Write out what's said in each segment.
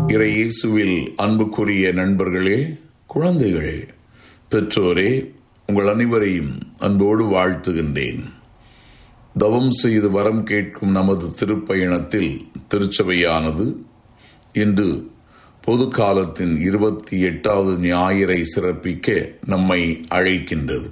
இறை இயேசுவில் அன்புக்குரிய நண்பர்களே குழந்தைகளே பெற்றோரே உங்கள் அனைவரையும் அன்போடு வாழ்த்துகின்றேன் தவம் செய்து வரம் கேட்கும் நமது திருப்பயணத்தில் திருச்சபையானது இன்று பொது காலத்தின் இருபத்தி எட்டாவது ஞாயிறை சிறப்பிக்க நம்மை அழைக்கின்றது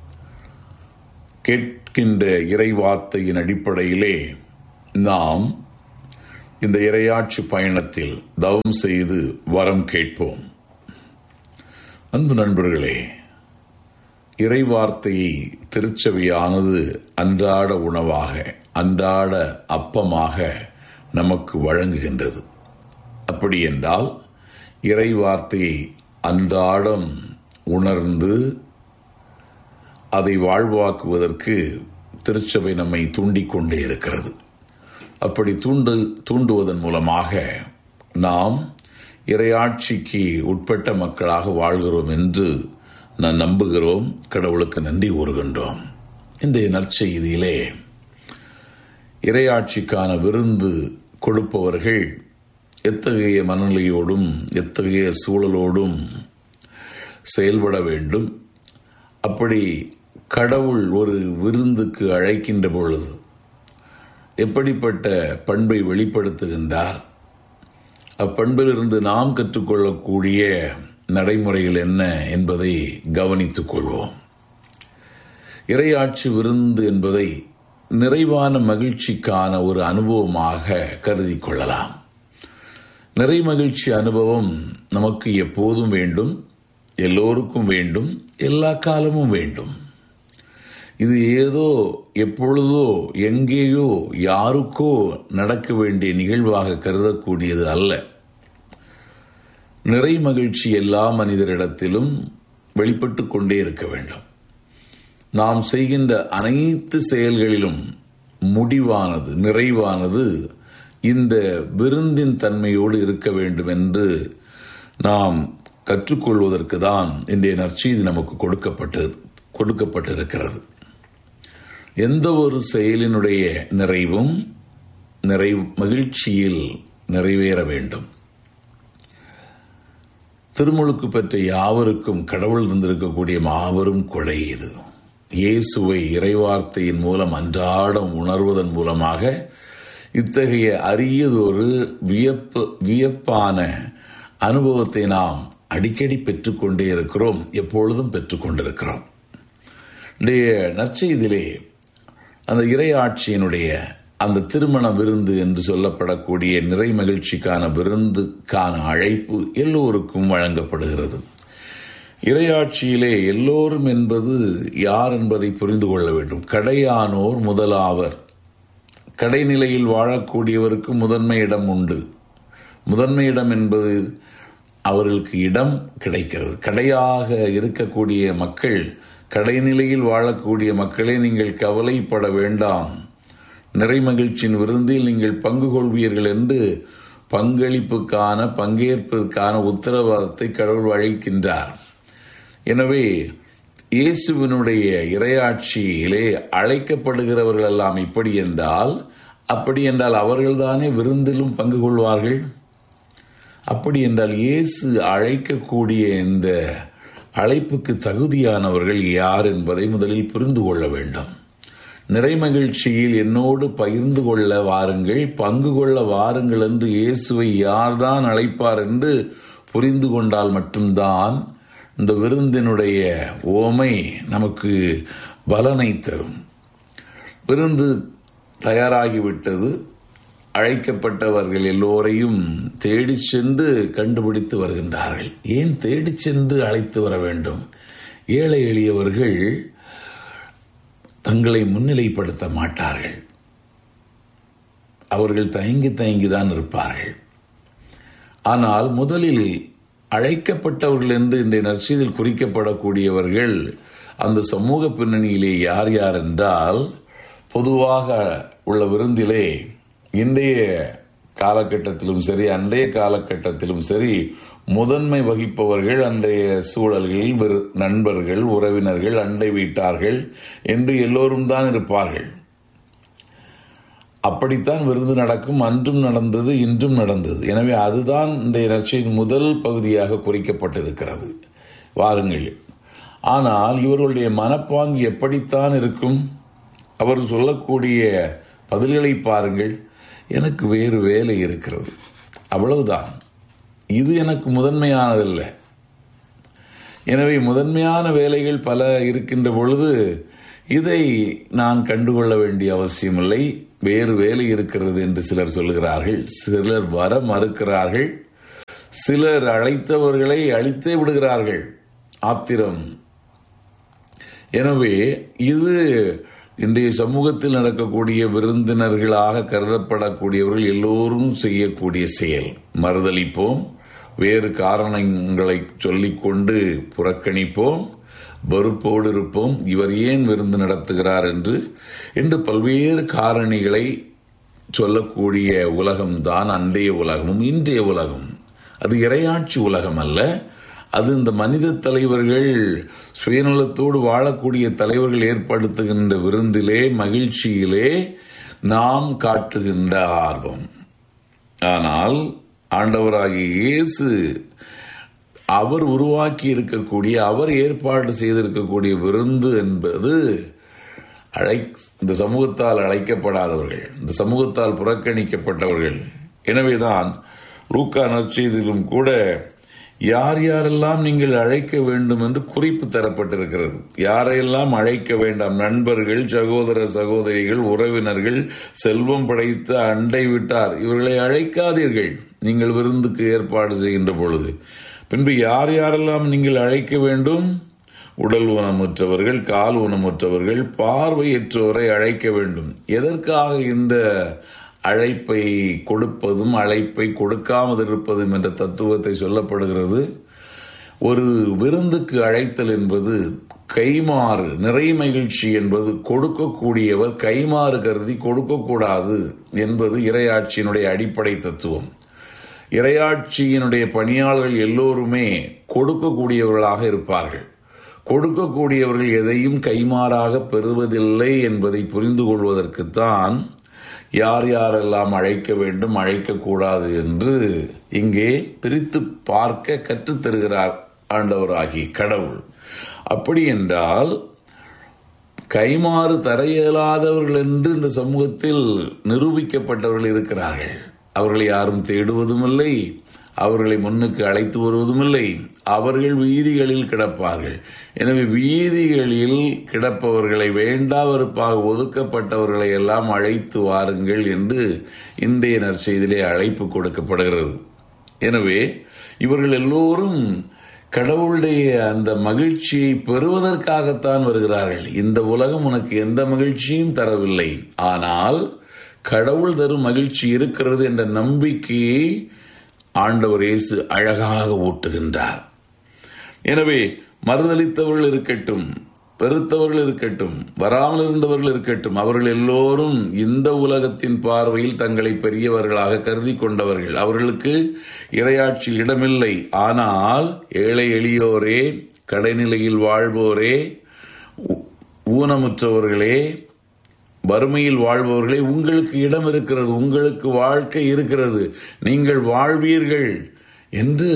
கேட்கின்ற இறைவார்த்தையின் அடிப்படையிலே நாம் இந்த இரையாட்சி பயணத்தில் தவம் செய்து வரம் கேட்போம் அன்பு நண்பர்களே இறைவார்த்தையை திருச்சபையானது அன்றாட உணவாக அன்றாட அப்பமாக நமக்கு வழங்குகின்றது அப்படி என்றால் இறைவார்த்தையை அன்றாடம் உணர்ந்து அதை வாழ்வாக்குவதற்கு திருச்சபை நம்மை தூண்டிக்கொண்டே இருக்கிறது அப்படி தூண்டு தூண்டுவதன் மூலமாக நாம் இறையாட்சிக்கு உட்பட்ட மக்களாக வாழ்கிறோம் என்று நான் நம்புகிறோம் கடவுளுக்கு நன்றி கூறுகின்றோம் இன்றைய நற்செய்தியிலே இறையாட்சிக்கான விருந்து கொடுப்பவர்கள் எத்தகைய மனநிலையோடும் எத்தகைய சூழலோடும் செயல்பட வேண்டும் அப்படி கடவுள் ஒரு விருந்துக்கு அழைக்கின்ற பொழுது எப்படிப்பட்ட பண்பை வெளிப்படுத்துகின்றார் அப்பண்பிலிருந்து நாம் கற்றுக்கொள்ளக்கூடிய நடைமுறைகள் என்ன என்பதை கவனித்துக் கொள்வோம் இறையாட்சி விருந்து என்பதை நிறைவான மகிழ்ச்சிக்கான ஒரு அனுபவமாக கருதி கொள்ளலாம் நிறை மகிழ்ச்சி அனுபவம் நமக்கு எப்போதும் வேண்டும் எல்லோருக்கும் வேண்டும் எல்லா காலமும் வேண்டும் இது ஏதோ எப்பொழுதோ எங்கேயோ யாருக்கோ நடக்க வேண்டிய நிகழ்வாக கருதக்கூடியது அல்ல நிறை மகிழ்ச்சி எல்லா மனிதரிடத்திலும் வெளிப்பட்டு கொண்டே இருக்க வேண்டும் நாம் செய்கின்ற அனைத்து செயல்களிலும் முடிவானது நிறைவானது இந்த விருந்தின் தன்மையோடு இருக்க வேண்டும் என்று நாம் கற்றுக்கொள்வதற்கு தான் இன்றைய நற்செய்தி நமக்கு கொடுக்கப்பட்டு கொடுக்கப்பட்டிருக்கிறது எந்த ஒரு செயலினுடைய நிறைவும் நிறை மகிழ்ச்சியில் நிறைவேற வேண்டும் திருமுழுக்கு பெற்ற யாவருக்கும் கடவுள் தந்திருக்கக்கூடிய மாபெரும் கொடை இது இயேசுவை இறைவார்த்தையின் மூலம் அன்றாடம் உணர்வதன் மூலமாக இத்தகைய அரியதொரு வியப்பு வியப்பான அனுபவத்தை நாம் அடிக்கடி பெற்றுக்கொண்டே இருக்கிறோம் எப்பொழுதும் பெற்றுக்கொண்டிருக்கிறோம் இன்றைய நற்செய்தியிலே அந்த இறையாட்சியினுடைய அந்த திருமண விருந்து என்று சொல்லப்படக்கூடிய நிறை மகிழ்ச்சிக்கான விருந்துக்கான அழைப்பு எல்லோருக்கும் வழங்கப்படுகிறது இறையாட்சியிலே எல்லோரும் என்பது யார் என்பதை புரிந்து கொள்ள வேண்டும் கடையானோர் முதலாவர் கடைநிலையில் வாழக்கூடியவருக்கு முதன்மை இடம் உண்டு முதன்மை இடம் என்பது அவர்களுக்கு இடம் கிடைக்கிறது கடையாக இருக்கக்கூடிய மக்கள் கடைநிலையில் வாழக்கூடிய மக்களே நீங்கள் கவலைப்பட வேண்டாம் நிறைமகிழ்ச்சியின் விருந்தில் நீங்கள் பங்கு கொள்வீர்கள் என்று பங்களிப்புக்கான பங்கேற்பிற்கான உத்தரவாதத்தை கடவுள் அழைக்கின்றார் எனவே இயேசுவினுடைய இரையாட்சியிலே அழைக்கப்படுகிறவர்கள் எல்லாம் இப்படி என்றால் அப்படி என்றால் அவர்கள்தானே விருந்திலும் பங்கு கொள்வார்கள் அப்படி என்றால் இயேசு அழைக்கக்கூடிய இந்த அழைப்புக்கு தகுதியானவர்கள் யார் என்பதை முதலில் புரிந்து கொள்ள வேண்டும் நிறைமகிழ்ச்சியில் என்னோடு பகிர்ந்து கொள்ள வாருங்கள் பங்கு கொள்ள வாருங்கள் என்று இயேசுவை யார்தான் அழைப்பார் என்று புரிந்து கொண்டால் மட்டும்தான் இந்த விருந்தினுடைய ஓமை நமக்கு பலனை தரும் விருந்து தயாராகிவிட்டது அழைக்கப்பட்டவர்கள் எல்லோரையும் தேடி சென்று கண்டுபிடித்து வருகின்றார்கள் ஏன் தேடி சென்று அழைத்து வர வேண்டும் ஏழை எளியவர்கள் தங்களை முன்னிலைப்படுத்த மாட்டார்கள் அவர்கள் தயங்கி தயங்கிதான் இருப்பார்கள் ஆனால் முதலில் அழைக்கப்பட்டவர்கள் என்று இன்றைய நற்செய்தியில் குறிக்கப்படக்கூடியவர்கள் அந்த சமூக பின்னணியிலே யார் யார் என்றால் பொதுவாக உள்ள விருந்திலே இன்றைய காலகட்டத்திலும் சரி அன்றைய காலகட்டத்திலும் சரி முதன்மை வகிப்பவர்கள் அன்றைய சூழல்களில் நண்பர்கள் உறவினர்கள் அண்டை வீட்டார்கள் என்று எல்லோரும் தான் இருப்பார்கள் அப்படித்தான் விருந்து நடக்கும் அன்றும் நடந்தது இன்றும் நடந்தது எனவே அதுதான் இந்த நற்செய்தியின் முதல் பகுதியாக குறிக்கப்பட்டிருக்கிறது வாருங்கள் ஆனால் இவர்களுடைய மனப்பாங்கு எப்படித்தான் இருக்கும் அவர் சொல்லக்கூடிய பதில்களை பாருங்கள் எனக்கு வேறு வேலை இருக்கிறது அவ்வளவுதான் இது எனக்கு முதன்மையானதல்ல எனவே முதன்மையான வேலைகள் பல இருக்கின்ற பொழுது இதை நான் கண்டுகொள்ள வேண்டிய அவசியமில்லை வேறு வேலை இருக்கிறது என்று சிலர் சொல்லுகிறார்கள் சிலர் வர மறுக்கிறார்கள் சிலர் அழைத்தவர்களை அழித்தே விடுகிறார்கள் ஆத்திரம் எனவே இது இன்றைய சமூகத்தில் நடக்கக்கூடிய விருந்தினர்களாக கருதப்படக்கூடியவர்கள் எல்லோரும் செய்யக்கூடிய செயல் மறுதளிப்போம் வேறு காரணங்களை சொல்லிக்கொண்டு புறக்கணிப்போம் வெறுப்போடு இருப்போம் இவர் ஏன் விருந்து நடத்துகிறார் என்று என்று பல்வேறு காரணிகளை சொல்லக்கூடிய உலகம்தான் அன்றைய உலகமும் இன்றைய உலகம் அது இரையாட்சி உலகம் அல்ல அது இந்த மனித தலைவர்கள் சுயநலத்தோடு வாழக்கூடிய தலைவர்கள் ஏற்படுத்துகின்ற விருந்திலே மகிழ்ச்சியிலே நாம் காட்டுகின்ற ஆர்வம் ஆனால் ஆண்டவராகிய இயேசு அவர் உருவாக்கி இருக்கக்கூடிய அவர் ஏற்பாடு செய்திருக்கக்கூடிய விருந்து என்பது அழை இந்த சமூகத்தால் அழைக்கப்படாதவர்கள் இந்த சமூகத்தால் புறக்கணிக்கப்பட்டவர்கள் எனவேதான் லூக்கா நற்செய்தியிலும் கூட யார் யாரெல்லாம் நீங்கள் அழைக்க வேண்டும் என்று குறிப்பு தரப்பட்டிருக்கிறது யாரையெல்லாம் அழைக்க வேண்டாம் நண்பர்கள் சகோதர சகோதரிகள் உறவினர்கள் செல்வம் படைத்த அண்டை விட்டார் இவர்களை அழைக்காதீர்கள் நீங்கள் விருந்துக்கு ஏற்பாடு செய்கின்ற பொழுது பின்பு யார் யாரெல்லாம் நீங்கள் அழைக்க வேண்டும் உடல் ஊனமுற்றவர்கள் கால் ஊனமுற்றவர்கள் பார்வையற்றோரை அழைக்க வேண்டும் எதற்காக இந்த அழைப்பை கொடுப்பதும் அழைப்பை கொடுக்காமல் இருப்பதும் என்ற தத்துவத்தை சொல்லப்படுகிறது ஒரு விருந்துக்கு அழைத்தல் என்பது கைமாறு நிறை மகிழ்ச்சி என்பது கொடுக்கக்கூடியவர் கைமாறு கருதி கொடுக்கக்கூடாது என்பது இரையாட்சியினுடைய அடிப்படை தத்துவம் இரையாட்சியினுடைய பணியாளர்கள் எல்லோருமே கொடுக்கக்கூடியவர்களாக இருப்பார்கள் கொடுக்கக்கூடியவர்கள் எதையும் கைமாறாக பெறுவதில்லை என்பதை புரிந்து கொள்வதற்குத்தான் யார் யாரெல்லாம் அழைக்க வேண்டும் அழைக்கக்கூடாது என்று இங்கே பிரித்து பார்க்க கற்றுத்தருகிறார் ஆண்டவராகி கடவுள் அப்படி என்றால் கைமாறு தர இயலாதவர்கள் என்று இந்த சமூகத்தில் நிரூபிக்கப்பட்டவர்கள் இருக்கிறார்கள் அவர்களை யாரும் தேடுவதும் இல்லை அவர்களை முன்னுக்கு அழைத்து வருவதும் இல்லை அவர்கள் வீதிகளில் கிடப்பார்கள் எனவே வீதிகளில் கிடப்பவர்களை வேண்டாவருப்பாக ஒதுக்கப்பட்டவர்களை எல்லாம் அழைத்து வாருங்கள் என்று இன்றைய நற்செய்தியிலே அழைப்பு கொடுக்கப்படுகிறது எனவே இவர்கள் எல்லோரும் கடவுளுடைய அந்த மகிழ்ச்சியை பெறுவதற்காகத்தான் வருகிறார்கள் இந்த உலகம் உனக்கு எந்த மகிழ்ச்சியும் தரவில்லை ஆனால் கடவுள் தரும் மகிழ்ச்சி இருக்கிறது என்ற நம்பிக்கையை ஆண்டவர் இயேசு அழகாக ஊட்டுகின்றார் எனவே மறுதளித்தவர்கள் இருக்கட்டும் பெருத்தவர்கள் இருக்கட்டும் வராமல் இருந்தவர்கள் இருக்கட்டும் அவர்கள் எல்லோரும் இந்த உலகத்தின் பார்வையில் தங்களை பெரியவர்களாக கருதி கொண்டவர்கள் அவர்களுக்கு இரையாட்சி இடமில்லை ஆனால் ஏழை எளியோரே கடைநிலையில் வாழ்வோரே ஊனமுற்றவர்களே வறுமையில் வாழ்பவர்களே உங்களுக்கு இடம் இருக்கிறது உங்களுக்கு வாழ்க்கை இருக்கிறது நீங்கள் வாழ்வீர்கள் என்று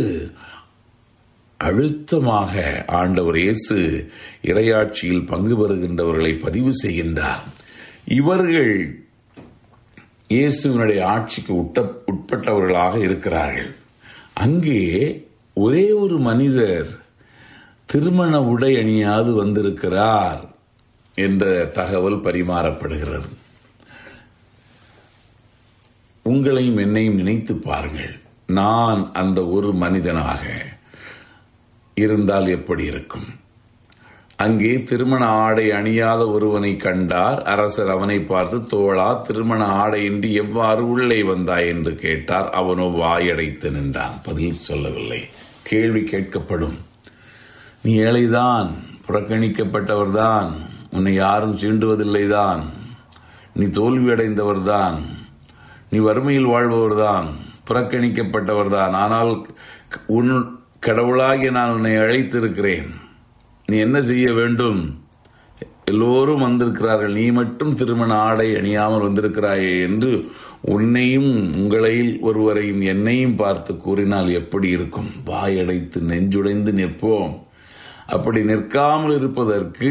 அழுத்தமாக ஆண்டவர் இயேசு இரையாட்சியில் பங்கு பெறுகின்றவர்களை பதிவு செய்கின்றார் இவர்கள் இயேசுவினுடைய ஆட்சிக்கு உட்ட உட்பட்டவர்களாக இருக்கிறார்கள் அங்கே ஒரே ஒரு மனிதர் திருமண உடை அணியாது வந்திருக்கிறார் என்ற தகவல் பரிமாறப்படுகிறது உங்களையும் என்னையும் நினைத்து பாருங்கள் நான் அந்த ஒரு மனிதனாக இருந்தால் எப்படி இருக்கும் அங்கே திருமண ஆடை அணியாத ஒருவனை கண்டார் அரசர் அவனை பார்த்து தோழா திருமண ஆடையின்றி எவ்வாறு உள்ளே வந்தாய் என்று கேட்டார் அவனோ வாயடைத்து நின்றான் பதில் சொல்லவில்லை கேள்வி கேட்கப்படும் நீ ஏழைதான் புறக்கணிக்கப்பட்டவர்தான் உன்னை யாரும் சீண்டுவதில்லைதான் நீ தோல்வியடைந்தவர்தான் நீ வறுமையில் வாழ்பவர்தான் புறக்கணிக்கப்பட்டவர்தான் ஆனால் உன் கடவுளாகிய நான் உன்னை அழைத்திருக்கிறேன் நீ என்ன செய்ய வேண்டும் எல்லோரும் வந்திருக்கிறார்கள் நீ மட்டும் திருமண ஆடை அணியாமல் வந்திருக்கிறாயே என்று உன்னையும் உங்களையில் ஒருவரையும் என்னையும் பார்த்து கூறினால் எப்படி இருக்கும் வாயடைத்து நெஞ்சுடைந்து நிற்போம் அப்படி நிற்காமல் இருப்பதற்கு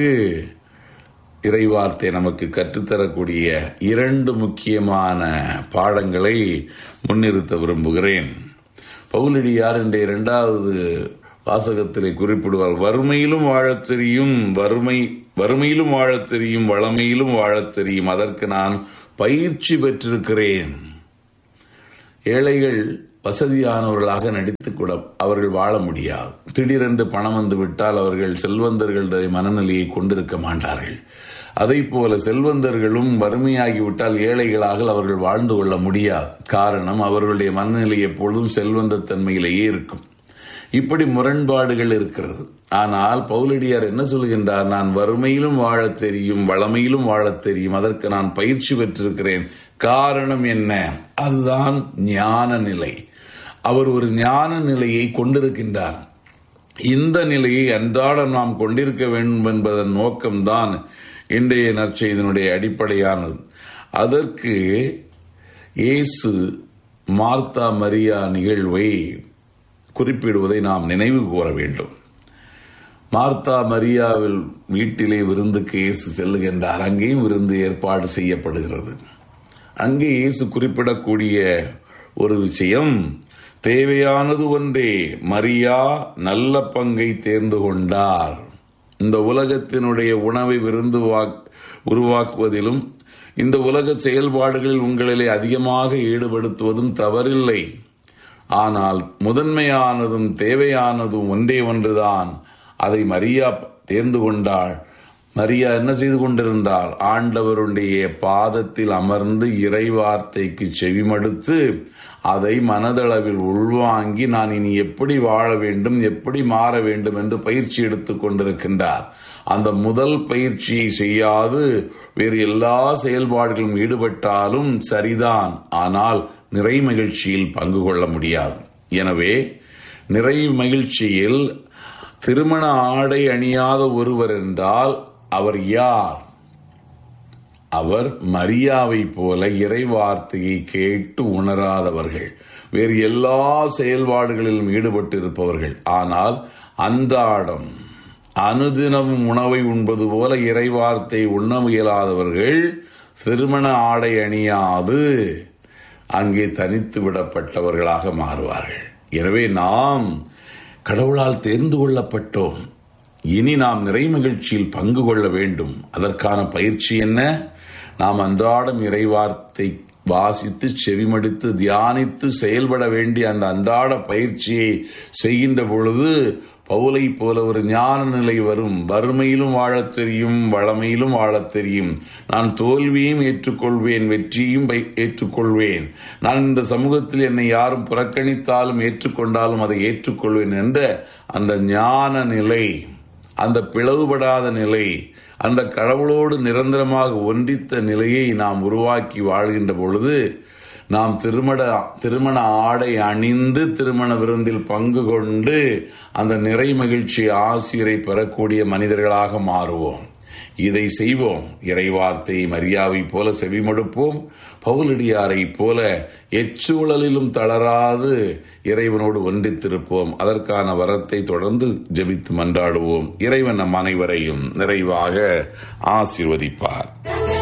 இறைவார்த்தை நமக்கு கற்றுத்தரக்கூடிய இரண்டு முக்கியமான பாடங்களை முன்னிறுத்த விரும்புகிறேன் பவுலடியார் என்ற இரண்டாவது வாசகத்திலே குறிப்பிடுவார் வறுமையிலும் வாழத் தெரியும் வறுமை வறுமையிலும் வாழத் தெரியும் வளமையிலும் வாழத் தெரியும் அதற்கு நான் பயிற்சி பெற்றிருக்கிறேன் ஏழைகள் வசதியானவர்களாக நடித்துக் கூட அவர்கள் வாழ முடியாது திடீரென்று பணம் வந்து விட்டால் அவர்கள் செல்வந்தர்களுடைய மனநிலையை கொண்டிருக்க மாட்டார்கள் அதை போல செல்வந்தர்களும் வறுமையாகிவிட்டால் ஏழைகளாக அவர்கள் வாழ்ந்து கொள்ள முடியாது காரணம் அவர்களுடைய மனநிலை எப்பொழுதும் செல்வந்த தன்மையிலேயே இருக்கும் இப்படி முரண்பாடுகள் இருக்கிறது ஆனால் பவுலடியார் என்ன சொல்கின்றார் நான் வறுமையிலும் வாழத் தெரியும் வளமையிலும் வாழத் தெரியும் அதற்கு நான் பயிற்சி பெற்றிருக்கிறேன் காரணம் என்ன அதுதான் ஞான நிலை அவர் ஒரு ஞான நிலையை கொண்டிருக்கின்றார் இந்த நிலையை அன்றாடம் நாம் கொண்டிருக்க வேண்டும் என்பதன் நோக்கம்தான் இன்றைய நற்செய்தனுடைய அடிப்படையானது அதற்கு இயேசு மார்த்தா மரியா நிகழ்வை குறிப்பிடுவதை நாம் நினைவு கூற வேண்டும் மார்த்தா மரியாவில் வீட்டிலே விருந்துக்கு இயேசு செல்லுகின்றார் அங்கேயும் விருந்து ஏற்பாடு செய்யப்படுகிறது அங்கே இயேசு குறிப்பிடக்கூடிய ஒரு விஷயம் தேவையானது ஒன்றே மரியா நல்ல பங்கை தேர்ந்து கொண்டார் இந்த உலகத்தினுடைய உணவை விருந்து உருவாக்குவதிலும் இந்த உலக செயல்பாடுகளில் உங்களிலே அதிகமாக ஈடுபடுத்துவதும் தவறில்லை ஆனால் முதன்மையானதும் தேவையானதும் ஒன்றே ஒன்றுதான் அதை மரியா தேர்ந்து கொண்டாள் மரியா என்ன செய்து கொண்டிருந்தால் ஆண்டவருடைய பாதத்தில் அமர்ந்து இறை வார்த்தைக்கு செவிமடுத்து அதை மனதளவில் உள்வாங்கி நான் இனி எப்படி வாழ வேண்டும் எப்படி மாற வேண்டும் என்று பயிற்சி எடுத்துக் கொண்டிருக்கின்றார் அந்த முதல் பயிற்சியை செய்யாது வேறு எல்லா செயல்பாடுகளும் ஈடுபட்டாலும் சரிதான் ஆனால் நிறை மகிழ்ச்சியில் பங்கு கொள்ள முடியாது எனவே நிறை மகிழ்ச்சியில் திருமண ஆடை அணியாத ஒருவர் என்றால் அவர் யார் அவர் மரியாவை போல இறை வார்த்தையை கேட்டு உணராதவர்கள் வேறு எல்லா செயல்பாடுகளிலும் ஈடுபட்டு இருப்பவர்கள் ஆனால் அன்றாடம் அனுதினமும் உணவை உண்பது போல இறை வார்த்தை உண்ண முயலாதவர்கள் திருமண ஆடை அணியாது அங்கே தனித்து விடப்பட்டவர்களாக மாறுவார்கள் எனவே நாம் கடவுளால் தேர்ந்து கொள்ளப்பட்டோம் இனி நாம் நிறை மகிழ்ச்சியில் பங்கு கொள்ள வேண்டும் அதற்கான பயிற்சி என்ன நாம் அன்றாடம் இறைவார்த்தை வாசித்து செவிமடித்து தியானித்து செயல்பட வேண்டிய அந்த அன்றாட பயிற்சியை செய்கின்ற பொழுது பவுலை போல ஒரு ஞான நிலை வரும் வறுமையிலும் வாழத் தெரியும் வளமையிலும் வாழத் தெரியும் நான் தோல்வியும் ஏற்றுக்கொள்வேன் வெற்றியும் ஏற்றுக்கொள்வேன் நான் இந்த சமூகத்தில் என்னை யாரும் புறக்கணித்தாலும் ஏற்றுக்கொண்டாலும் அதை ஏற்றுக்கொள்வேன் என்ற அந்த ஞான நிலை அந்த பிளவுபடாத நிலை அந்த கடவுளோடு நிரந்தரமாக ஒன்றித்த நிலையை நாம் உருவாக்கி வாழ்கின்ற பொழுது நாம் திருமண திருமண ஆடை அணிந்து திருமண விருந்தில் பங்கு கொண்டு அந்த நிறை மகிழ்ச்சி ஆசிரியரை பெறக்கூடிய மனிதர்களாக மாறுவோம் இதை செய்வோம் இறைவார்த்தை மரியாவை போல செவிமடுப்போம் பவுலடியாரை போல எச்சூழலிலும் தளராது இறைவனோடு ஒன்றித்திருப்போம் அதற்கான வரத்தை தொடர்ந்து ஜெபித்து மன்றாடுவோம் இறைவன் நம் அனைவரையும் நிறைவாக ஆசிர்வதிப்பார்